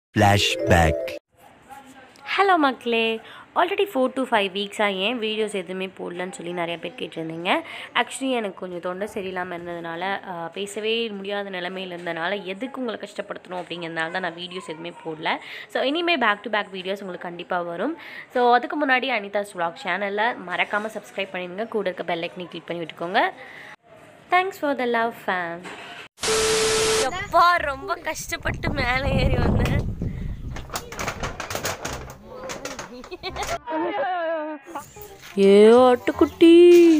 Flashback. Hello மக்களே already four to five வீக்ஸாக ஏன் வீடியோஸ் எதுவுமே போடலன்னு சொல்லி நிறைய பேர் கேட்டிருந்தீங்க ஆக்சுவலி எனக்கு கொஞ்சம் தொண்டை சரியில்லாமல் இருந்ததுனால ஆஹ், பேசவே முடியாத நிலமையில் இருந்தனால எதுக்கு உங்களை கஷ்டப்படுத்தணும் அப்படிங்கிறதுனால தான் நான் வீடியோஸ் எதுவுமே போடல ஸோ இனிமேல் பேக் டு பேக் வீடியோஸ் உங்களுக்கு கண்டிப்பாக வரும் ஸோ அதுக்கு முன்னாடி அனிதாஸ் vlog சேனலில் மறக்காமல் சப்ஸ்கிரைப் பண்ணிடுங்க கூட இருக்க பெல் ஐக்கனை கிளிக் பண்ணி விட்டுக்கோங்க thanks for the love fame எப்பா ரொம்ப கஷ்டப்பட்டு மேலே ஏறி வந்தேன் ஏ ஆட்டுக்குட்டி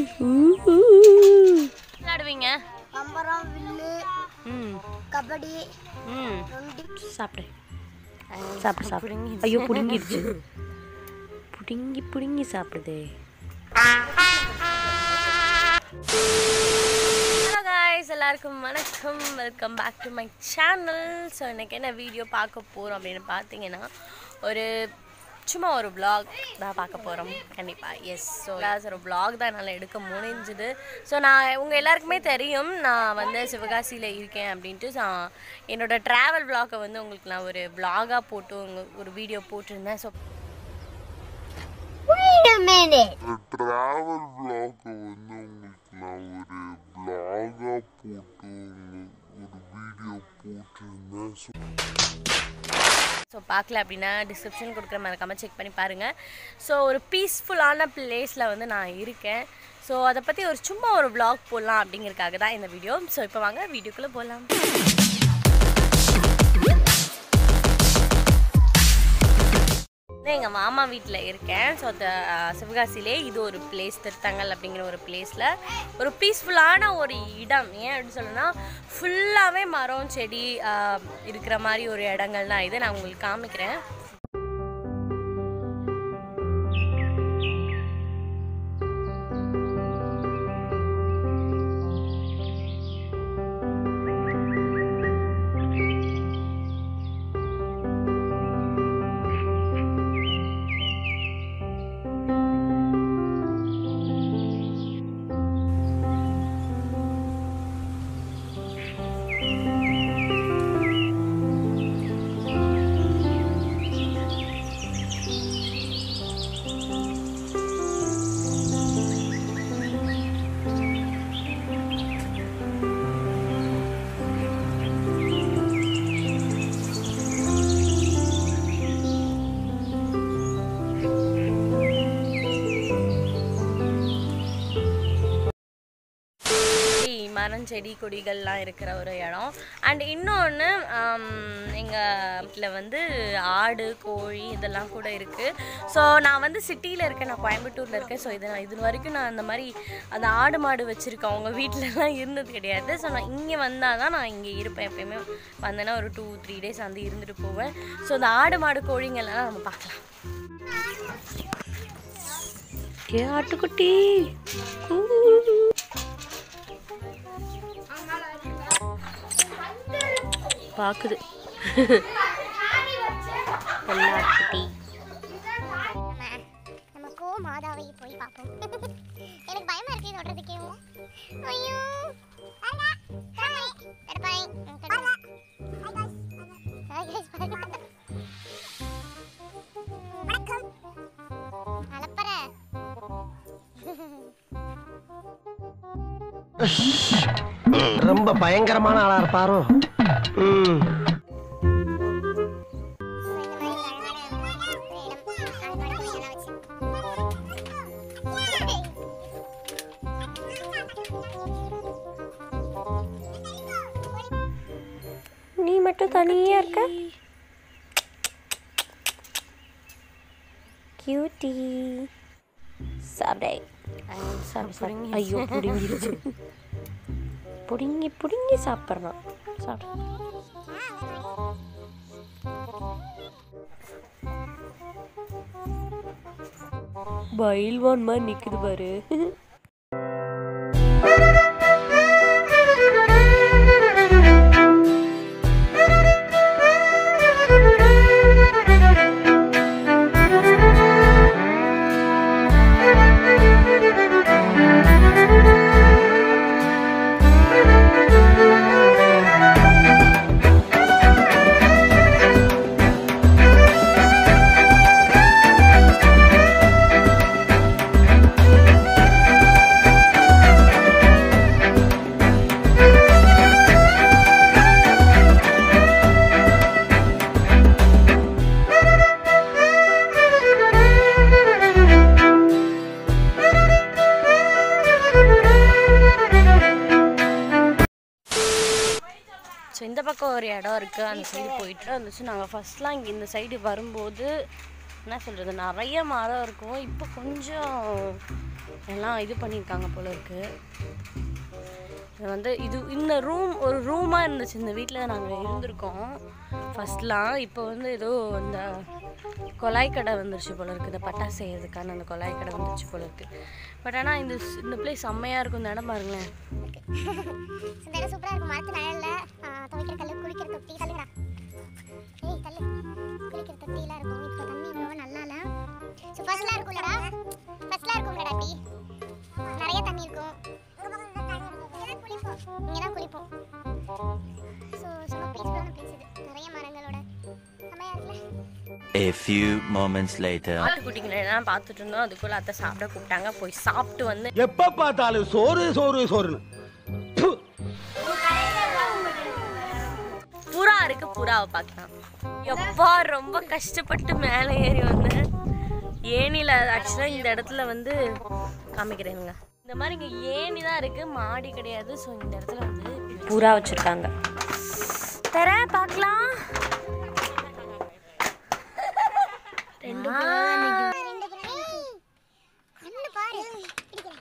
விளையாடுவீங்க பம்பரம் வில்லு ம் கபடி ம் நொண்டி சாப்பிடு சாப்பிடு சாப்பிடு ஐயோ புடுங்கிடுச்சு புடுங்கி புடுங்கி சாப்பிடுதே ஹலோ காய்ஸ் எல்லாருக்கும் வணக்கம் welcome back to my channel so இன்னைக்கு என்ன வீடியோ பார்க்க போகிறோம் அப்படின்னு பார்த்தீங்கன்னா ஒரு சும்மா ஒரு vlog தான் பார்க்க போகிறோம் கண்டிப்பாக எஸ் ஸோ ஒரு vlog தான் என்னால் எடுக்க முடிஞ்சுது ஸோ நான் உங்கள் எல்லாருக்குமே தெரியும் நான் வந்து சிவகாசியில் இருக்கேன் அப்படின்ட்டு நான் என்னோட ட்ராவல் vlog-அ வந்து உங்களுக்கு நான் ஒரு vlog-ஆ போட்டு உங்க ஒரு வீடியோ போட்டிருந்தேன் so Wait a minute. Travel vlog வந்து உங்களுக்கு நான் ஒரு vlog-ஆ போட்டு உங்க- ஒரு வீடியோ போட்டிருந்தேன் ஸோ ஸோ பார்க்கல அப்படின்னா டிஸ்கிரிப்ஷன் கொடுக்குற மறக்காமல் செக் பண்ணி பாருங்கள் ஸோ ஒரு பீஸ்ஃபுல்லான பிளேஸில் வந்து நான் இருக்கேன் ஸோ அதை பற்றி ஒரு சும்மா ஒரு vlog போடலாம் அப்படிங்கிறதுக்காக தான் இந்த வீடியோ ஸோ இப்போ வாங்க வீடியோக்குள்ளே போகலாம் எங்கள் மாமா வீட்டில் இருக்கேன் ஸோ அந்த சிவகாசிலே இது ஒரு பிளேஸ் திருத்தங்கல் அப்படிங்கிற ஒரு பிளேஸில் ஒரு பீஸ்ஃபுல்லான ஒரு இடம் ஏன் அப்படின்னு சொல்லணும்னா ஃபுல்லாகவே மரம் செடி ஆஹ், இருக்கிற மாதிரி ஒரு இடங்கள் தான் இது நான் உங்களுக்கு காமிக்கிறேன் செடி, மரம் செடி கொடிகள்லாம் இருக்கிற ஒரு இடம் அண்ட் இன்னொன்று எங்கள் வீட்டில் வந்து ஆடு கோழி இதெல்லாம் கூட இருக்குது ஸோ நான் வந்து சிட்டியில் இருக்கேன் நான் கோயம்புத்தூரில் இருக்கேன் ஸோ இது நான் இது வரைக்கும் நான் அந்த மாதிரி அந்த ஆடு மாடு வச்சுருக்கேன் அவங்க வீட்டிலலாம் இருந்தது கிடையாது ஸோ நான் இங்கே வந்தால் தான் நான் இங்கே இருப்பேன் எப்பயுமே வந்தேன்னா ஒரு டூ த்ரீ டேஸ் வந்து இருந்துட்டு போவேன் ஸோ இந்த ஆடு மாடு கோழிங்கெல்லாம் நம்ம பார்க்கலாம் ஏ ஆட்டுக்குட்டி பாக்குது பொல்லாக்குட்டி நமக்கோ மாதாவை போய் பார்ப்போம் எனக்கு பயமா இருக்கு சொல்றதுக்கே ஐயோ அண்ணா, ஹாய். தடுப்பாய். ம், தடுப்பாய். Hi guys, பாருங்க. வணக்கம் அலப்பற ரொம்ப பயங்கரமான ஆளா இருப்பாரோ ம் நீ மட்டும் தனியா இருக்க கியூட்டி சாப்பிடே சாப்பிடு சாப்பிடு ஐயோ புடுங்கிடுச்சு புடுங்கி புடுங்கி சாப்பிட்றான் சாப்பிடு பயில்வான் மாதிரி நிக்குது பாரு ஒரு இடம் இருக்குது அந்த சைடு போயிட்டு இருந்துச்சு நாங்கள் ஃபஸ்ட்லாம் இங்கே இந்த சைடு வரும்போது என்ன சொல்கிறது நிறைய மரம் இருக்கும் இப்போ கொஞ்சம் எல்லாம் இது பண்ணியிருக்காங்க போல இருக்குது இது வந்து இது இந்த ரூம் ஒரு ரூமாக இருந்துச்சு இந்த வீட்டில் நாங்கள் இருந்திருக்கோம் ஃபஸ்ட்லாம் இப்போ வந்து ஏதோ இந்த கொலாய் கடை வந்துருச்சு போல இருக்குது இந்த பட்டாசு செய்யறதுக்கான அந்த கொலாய் கடை வந்துருச்சு போல இருக்குது பட் ஆனால் இந்த ஸ்- இந்த பிளேஸ் செம்மையாக இருக்கும் இந்த இடம் பாருங்களேன் இந்த இடம் சூப்பரா இருக்கும் மரத்து நிழல்ல ஆ, துவைக்கிற கல்லு குளிக்கிற தொட்டி தள்ளுடா ஏய் தள்ளு குளிக்கிற தொட்டிலாம் இருக்கும் இப்போ தண்ணி இவ்வளோ நல்லா இல்லை ஸோ ஃபர்ஸ்ட்லாம் இருக்கும்லடா ஃபர்ஸ்ட்லாம் இருக்கும்லடா இப்படி நிறைய தண்ணி இருக்கும் இங்கே தான் குளிப்போம் ஸோ சும்மா பீஸ்ஃபுல்லான பிளேஸ் இது நிறைய மரங்களோட செம்மையா இருக்குல்ல A few moments later. ஆட்டுக்குட்டிங்களை எல்லாம் பார்த்துட்டு இருந்தோம் அதுக்குள்ளே அத்தை சாப்பிட கூப்பிட்டாங்க போய் சாப்பிட்டு வந்து எப்ப பார்த்தாலும் சோறு சோறு சோறுன்னு ப்பு. புறா இருக்கு புறாவை பார்க்கலாம் எப்பா ரொம்ப கஷ்டப்பட்டு மேலே ஏறி வந்தேன் ஏனியில் ஆக்சுவலாக இந்த இடத்துல வந்து காமிக்கிறேனுங்க இந்த மாதிரி இங்கே ஏணி தான் இருக்கு மாடி கிடையாது ஸோ இந்த இடத்துல வந்து புறா வச்சுருக்காங்க தர பார்க்கலாம் ரெண்டு ரெண்டு பேரும் கண்ணு பாரு பிடிக்கிறேன்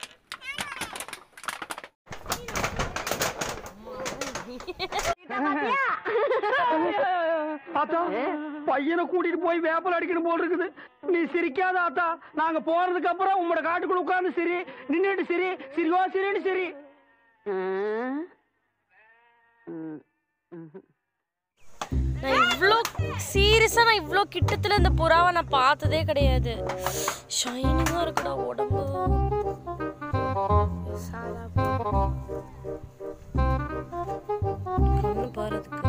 ஆத்தா பையனை கூட்டிட்டு போய் வேப்பல் அடிக்கணும் போல் இருக்குது நீ சிரிக்காத ஆத்தா நாங்க போனதுக்கு அப்புறம் உங்களோட காட்டுக்குள்ள உட்கார்ந்து சிரி நின்னுட்டு சிரி சிரிவா சிரின்னு சிரி நான் இவ்வளோ சீரியஸாக நான் இவ்வளோ கிட்டத்தில் இந்த புறாவை நான் பார்த்ததே கிடையாது ஷைனிங்காக இருக்குடா உடம்பு சாதா கண்ணு பாருதுக்கு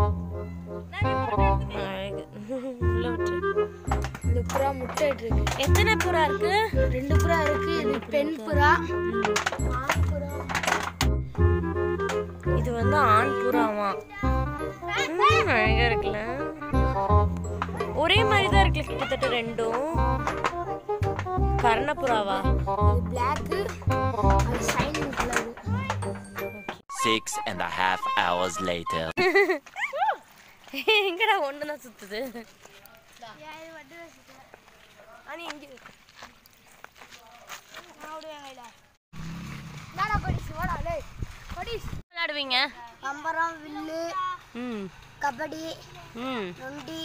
அழகு உள்ள விட்டு இந்த புறா முட்டை இருக்கு எத்தனை புறா இருக்கு ரெண்டு புறா இருக்கு இது பெண் புறா ஆண் புறா இது வந்து ஆண் புறாவா ம், அழகா இருக்குல்ல ஒரே மாதிரி தான் இருக்குல்ல கிட்டத்தட்ட ரெண்டும் கர்ணப்புறாவா இது பிளாக்கு அது shining colour Six and a half hours later. எங்கடா ஒன்று தான் சுத்துது அனி எங்க என்னடா படிச்சு வாடா லே படிஸ் விளையாடுவீங்க பம்பரம் வில்லு ம் கபடி ம் நொண்டி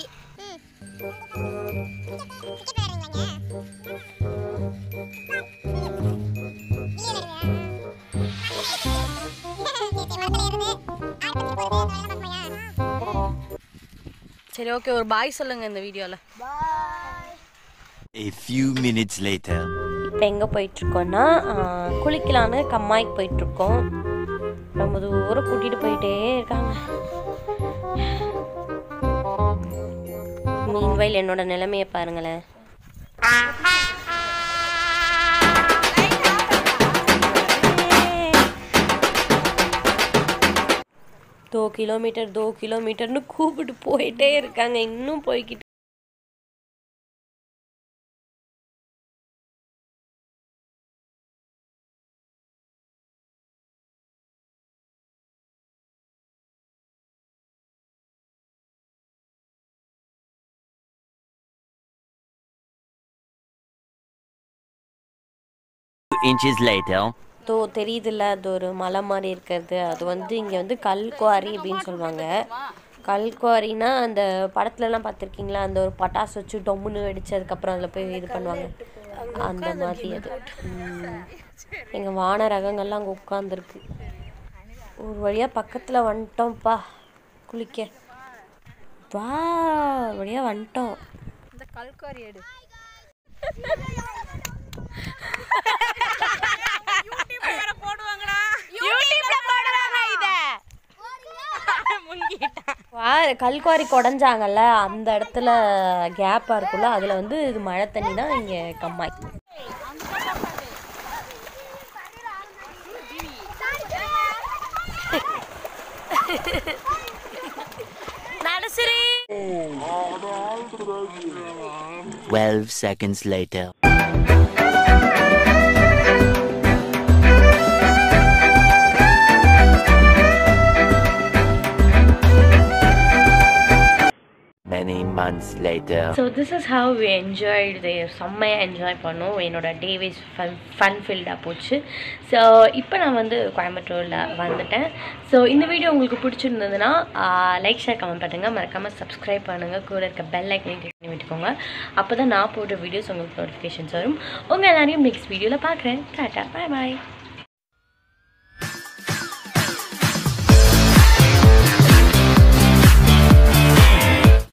சரி ஓகே ஒரு பாய் சொல்லுங்க இந்த வீடியோவில் பாய் A few minutes later. இப்போ எங்கே போயிட்டுருக்கோன்னா குளிக்கலான்னு கம்மாய்க்கு போயிட்டுருக்கோம் ரொம்ப தூரம் கூட்டிகிட்டு போயிட்டே இருக்காங்க மீன்வயல் என்னோட நிலைமையை பாருங்களேன் தோ கிலோமீட்டர் தோ கிலோமீட்டர்னு கூப்பிட்டு போயிட்டே இருக்காங்க இன்னும் போய்கிட்டு Two inches later. தோ தெரியுதுல்ல அது ஒரு மலை மாதிரி இருக்கிறது அது வந்து இங்கே வந்து கல்குவாரி அப்படின்னு சொல்லுவாங்க கல்குவாரினா அந்த படத்துலலாம் பார்த்துருக்கீங்களா அந்த ஒரு பட்டாசு வச்சு டொம்முன்னு வெடிச்சு அதுக்கப்புறம் அதில் போய் இது பண்ணுவாங்க அந்த மாதிரி அது எங்கள் வான ரகங்கள்லாம் அங்கே உட்காந்துருக்கு ஒரு வழியாக பக்கத்தில் வந்துட்டோம்ப்பா குளிக்க வா ஒரு வழியாக வந்துட்டோம் இந்த கல்காரி எடு வா கல்குவாரி குடஞ்சாங்கல்ல அந்த இடத்துல கேப்பாக இருக்குல்ல அதில் வந்து இது மழை தண்ணி தான் இங்கே கம்மாய் நடசிரி Twelve seconds later. many months later. So this is how we enjoyed they செம்மையாக என்ஜாய் பண்ணோம் என்னோட டேவேஸ் ஃபன் ஃபன் ஃபீல்டாக போச்சு ஸோ இப்போ நான் வந்து கோயம்புத்தூரில் வந்துட்டேன் ஸோ இந்த வீடியோ உங்களுக்கு பிடிச்சிருந்ததுன்னா லைக் ஷேர் கமெண்ட் பண்ணுங்கள் மறக்காமல் சப்ஸ்கிரைப் பண்ணுங்கள் கூட இருக்க பெல் ஐக்கனையும் கிளிக் பண்ணி விட்டுக்கோங்க அப்போ தான் நான் போடுற வீடியோஸ் உங்களுக்கு நோட்டிஃபிகேஷன்ஸ் வரும் உங்கள் எல்லாரையும் நெக்ஸ்ட் வீடியோவில் பார்க்குறேன் டாட்டா பாய் பாய்